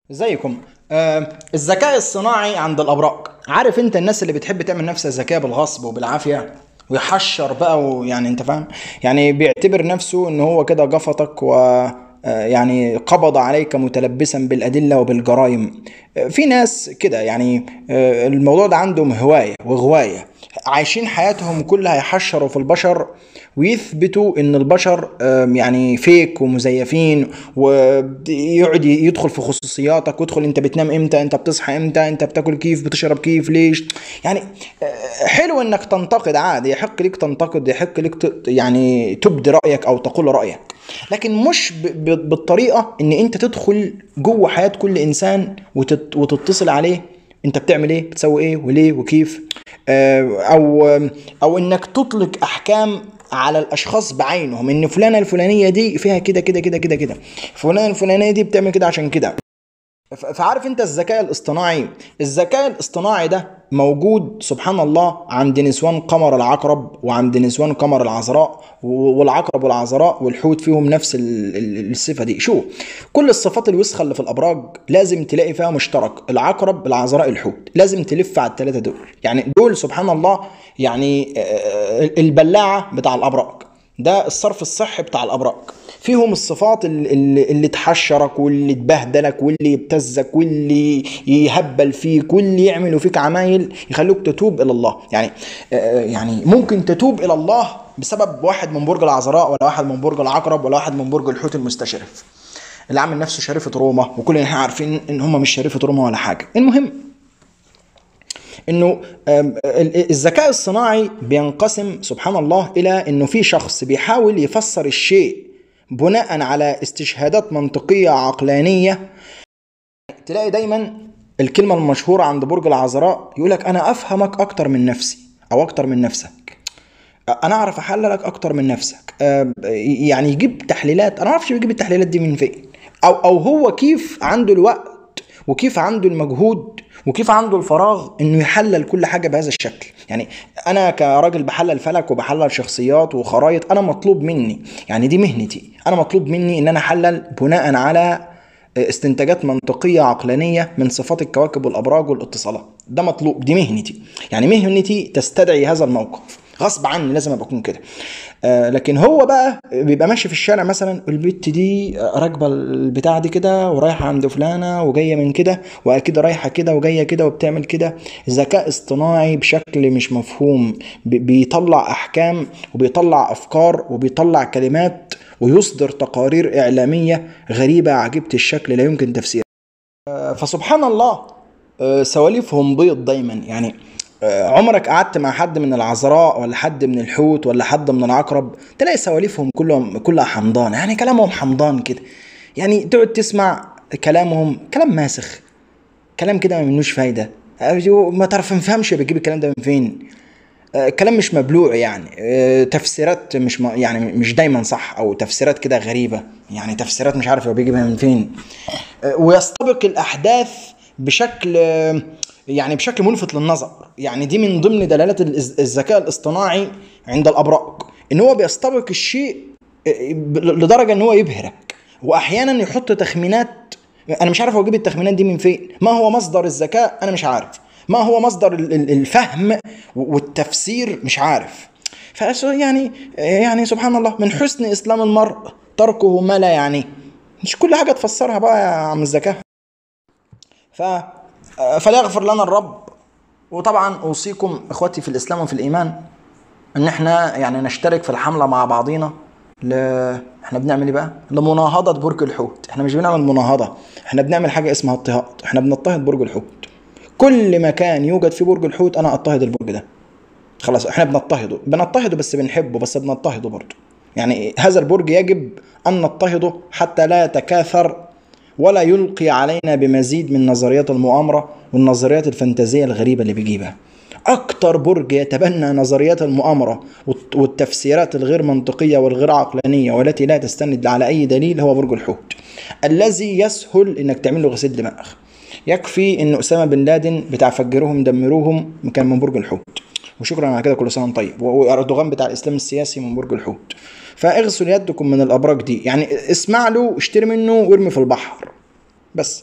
ازيكم آه الذكاء الصناعي عند الابراج عارف انت الناس اللي بتحب تعمل نفسها ذكيه بالغصب وبالعافيه ويحشر بقى ويعني انت فاهم يعني بيعتبر نفسه ان هو كده جفطك و آه، يعني قبض عليك متلبسا بالادله وبالجرائم آه، في ناس كده يعني آه، الموضوع ده عندهم هوايه وغوايه عايشين حياتهم كلها يحشروا في البشر ويثبتوا ان البشر آم، يعني فيك ومزيفين ويقعد يدخل في خصوصياتك ويدخل انت بتنام امتى انت بتصحى امتى انت بتاكل كيف بتشرب كيف ليش يعني آه، حلو انك تنتقد عادي يحق ليك تنتقد يحق ليك ت- يعني تبدي رايك او تقول رايك لكن مش ب- ب- بالطريقه ان انت تدخل جوه حياه كل انسان وتت- وتتصل عليه انت بتعمل ايه بتسوي ايه وليه وكيف آه، او او انك تطلق احكام على الاشخاص بعينهم ان فلانه الفلانيه دي فيها كده كده كده كده كده فلانه الفلانيه دي بتعمل كده عشان كده ف- فعارف انت الذكاء الاصطناعي الذكاء الاصطناعي ده موجود سبحان الله عند نسوان قمر العقرب وعند نسوان قمر العذراء و- والعقرب والعذراء والحوت فيهم نفس ال- ال- الصفه دي شو كل الصفات الوسخه اللي في الابراج لازم تلاقي فيها مشترك العقرب العذراء الحوت لازم تلف على الثلاثه دول يعني دول سبحان الله يعني آه، البلاعه بتاع الابراج ده الصرف الصحي بتاع الابراج فيهم الصفات ال- ال- اللي تحشرك واللي تبهدلك واللي يبتزك واللي يهبل فيك واللي يعملوا فيك عمايل يخلوك تتوب الى الله يعني آه، يعني ممكن تتوب الى الله بسبب واحد من برج العذراء ولا واحد من برج العقرب ولا واحد من برج الحوت المستشرف اللي عامل نفسه شريفة روما وكلنا احنا عارفين ان هم مش شريفة روما ولا حاجة المهم انه آم، ال- الذكاء الصناعي بينقسم سبحان الله الى انه في شخص بيحاول يفسر الشيء بناء على استشهادات منطقيه عقلانيه تلاقي دايما الكلمه المشهوره عند برج العذراء يقول لك انا افهمك اكتر من نفسي او اكتر من نفسك انا اعرف احللك اكتر من نفسك آم، يعني يجيب تحليلات انا ما اعرفش بيجيب التحليلات دي من فين او او هو كيف عنده الوقت وكيف عنده المجهود وكيف عنده الفراغ انه يحلل كل حاجه بهذا الشكل يعني انا كراجل بحلل فلك وبحلل شخصيات وخرايط انا مطلوب مني يعني دي مهنتي انا مطلوب مني ان انا احلل بناء على استنتاجات منطقية عقلانية من صفات الكواكب والأبراج والاتصالات ده مطلوب دي مهنتي يعني مهنتي تستدعي هذا الموقف غصب عني لازم ابقى اكون كده آه لكن هو بقى بيبقى ماشي في الشارع مثلا البت دي راكبه البتاع دي كده ورايحه عند فلانه وجايه من كده واكيد رايحه كده وجايه كده وبتعمل كده ذكاء اصطناعي بشكل مش مفهوم بي- بيطلع احكام وبيطلع افكار وبيطلع كلمات ويصدر تقارير اعلاميه غريبه عجيبه الشكل لا يمكن تفسيرها آه، فسبحان الله آه، سواليفهم بيض دايما يعني آه، عمرك قعدت مع حد من العذراء ولا حد من الحوت ولا حد من العقرب تلاقي سواليفهم كلهم كلها حمضان يعني كلامهم حمضان كده يعني تقعد تسمع كلامهم كلام ماسخ كلام كده ما منوش فايده آه، ما تعرف ما فهمش بيجيب الكلام ده من فين آه، كلام مش مبلوع يعني آه، تفسيرات مش م... يعني مش دايما صح او تفسيرات كده غريبه يعني تفسيرات مش عارف هو بيجيبها من فين آه، ويستبق الاحداث بشكل آه، يعني بشكل ملفت للنظر يعني دي من ضمن دلالات الز- الذكاء الاصطناعي عند الابراج ان هو بيستبق الشيء آه، ب- لدرجه ان هو يبهرك واحيانا يحط تخمينات انا مش عارف هو يجيب التخمينات دي من فين ما هو مصدر الذكاء انا مش عارف ما هو مصدر ال- ال- الفهم والتفسير مش عارف فأس- يعني يعني سبحان الله من حسن اسلام المرء تركه ما لا يعنيه مش كل حاجه تفسرها بقى يا عم الذكاء ف فليغفر لنا الرب وطبعا اوصيكم اخوتي في الاسلام وفي الايمان ان احنا يعني نشترك في الحمله مع بعضينا ل... احنا بنعمل ايه بقى؟ لمناهضه برج الحوت، احنا مش بنعمل مناهضه، احنا بنعمل حاجه اسمها اضطهاد، احنا بنضطهد برج الحوت. كل مكان يوجد في برج الحوت انا اضطهد البرج ده. خلاص احنا بنضطهده، بنضطهده بس بنحبه بس بنضطهده برضه. يعني هذا البرج يجب ان نضطهده حتى لا يتكاثر ولا يلقي علينا بمزيد من نظريات المؤامره والنظريات الفانتازيه الغريبه اللي بيجيبها. اكتر برج يتبنى نظريات المؤامره والت- والتفسيرات الغير منطقيه والغير عقلانيه والتي لا تستند على اي دليل هو برج الحوت الذي يسهل انك تعمل له غسيل دماغ يكفي ان اسامه بن لادن بتاع فجروهم دمروهم كان من برج الحوت وشكرا على كده كل سنه وأنت طيب واردوغان بتاع الاسلام السياسي من برج الحوت فاغسل يدكم من الابراج دي يعني اسمع له اشتري منه وارمي في البحر بس